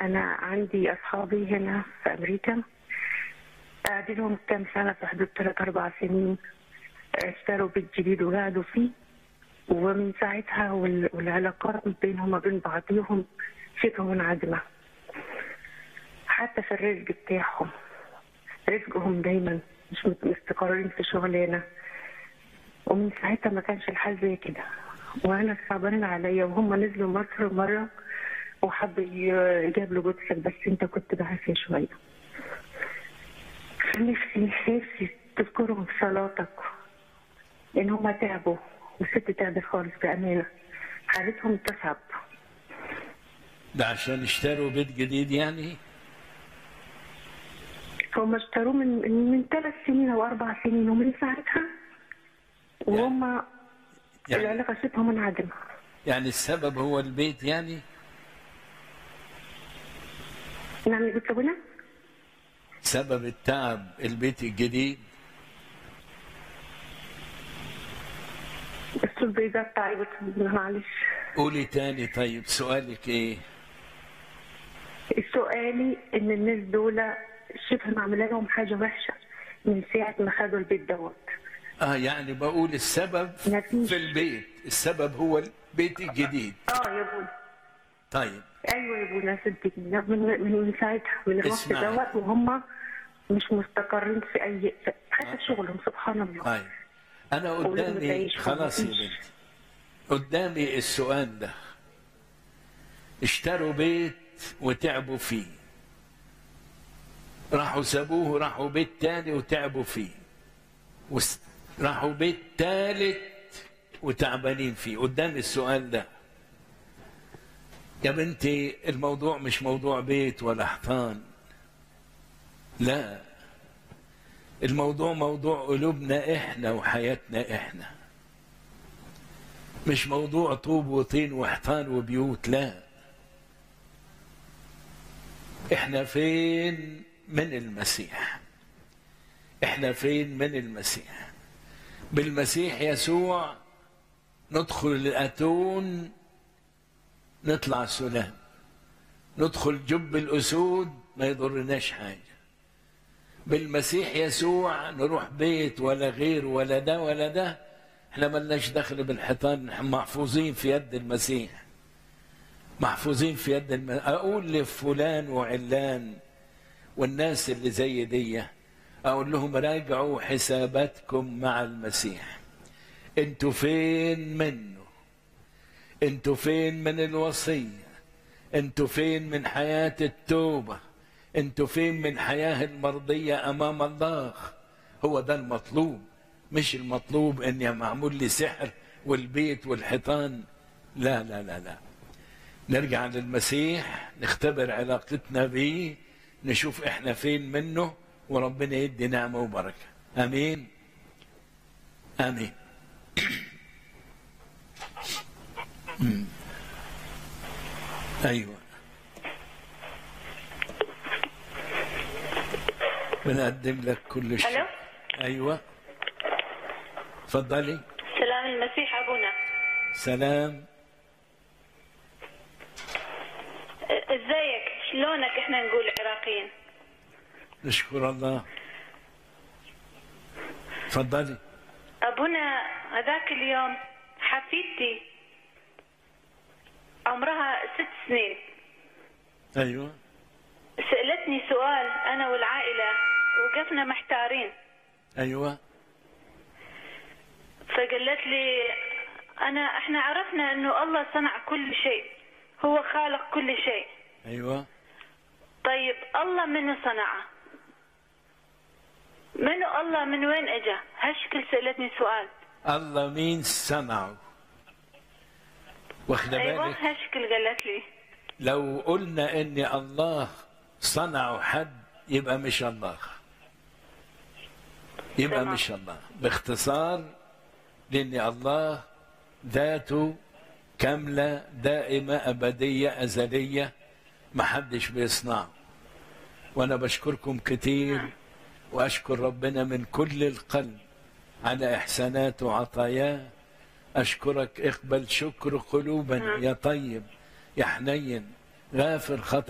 انا عندي اصحابي هنا في امريكا قاعدين لهم كام سنه في حدود ثلاث اربع سنين اشتروا بيت جديد وقعدوا فيه ومن ساعتها وال- والعلاقات بينهم وبين بعضهم شبه منعدمه حتى في الرزق بتاعهم رزقهم دايما مش مت- مستقرين في شغلانه ومن ساعتها ما كانش الحال زي كده وانا صعبانين عليا وهم نزلوا مصر مره وحب ي- جاب له جثتك بس انت كنت بعافيه شويه نفسي نفسي تذكرهم في صلاتك لان هم تعبوا والست تعبت خالص بامانه حالتهم تصعب ده عشان اشتروا بيت جديد يعني هم اشتروه من من من ثلاث سنين او اربع سنين ومن ساعتها وهم يعني العلاقه شبه منعدمه يعني السبب هو البيت يعني نعم يا بنت ابونا سبب التعب البيت الجديد الصوت بيقطع يا بنت أبونا، معلش قولي تاني طيب سؤالك ايه سؤالي ان الناس دول شبه معموله لهم حاجه وحشه من ساعه ما خدوا البيت دوت اه يعني بقول السبب مفيش. في البيت السبب هو البيت الجديد اه يا بونا طيب ايوه يا بونا صدقني من من من ساعتها من الوقت اسمعي. دوت وهم مش مستقرين في اي في- حتى في شغلهم سبحان الله طيب انا ولازم قدامي تعيش خلاص يا ومفيش. بنتي قدامي السؤال ده اشتروا بيت وتعبوا فيه راحوا سابوه راحوا بيت تاني وتعبوا فيه وس- راحوا بيت تالت وتعبانين فيه قدامي السؤال ده يا بنتي الموضوع مش موضوع بيت ولا حيطان لا الموضوع موضوع قلوبنا احنا وحياتنا احنا مش موضوع طوب وطين وحيطان وبيوت لا احنا فين من المسيح احنا فين من المسيح بالمسيح يسوع ندخل الاتون نطلع سلام ندخل جب الاسود ما يضرناش حاجه بالمسيح يسوع نروح بيت ولا غير ولا ده ولا ده احنا ملناش دخل بالحيطان احنا محفوظين في يد المسيح محفوظين في يد الم... اقول لفلان وعلان والناس اللي زي دي اقول لهم راجعوا حساباتكم مع المسيح انتوا فين منه انتوا فين من الوصيه انتوا فين من حياه التوبه انتوا فين من حياه المرضيه امام الله هو ده المطلوب مش المطلوب اني معمول لي سحر والبيت والحيطان لا لا لا لا نرجع للمسيح نختبر علاقتنا بيه نشوف احنا فين منه وربنا يدي نعمه وبركه امين امين مم. ايوه بنقدم لك كل شيء ألو؟ ايوه تفضلي سلام المسيح أبونا سلام أ- ازيك شلونك احنا نقول عراقيين نشكر الله تفضلي أبونا هذاك اليوم حفيدتي عمرها ست سنين ايوه سألتني سؤال أنا والعائلة وقفنا محتارين ايوه فقالت لي أنا احنا عرفنا إنه الله صنع كل شيء هو خالق كل شيء ايوه طيب الله منو صنعه منو الله من وين اجى هالشكل سألتني سؤال الله مين صنعه واخد ايوه بالك هالشكل قالت لي لو قلنا ان الله صنعه حد يبقى مش الله يبقى تمام. مش الله باختصار لان الله ذاته كاملة دائمة أبدية أزلية محدش بيصنعه وأنا بشكركم كتير وأشكر ربنا من كل القلب على إحساناته وعطاياه أشكرك اقبل شكر قلوبنا يا طيب يا حنين غافر خطأ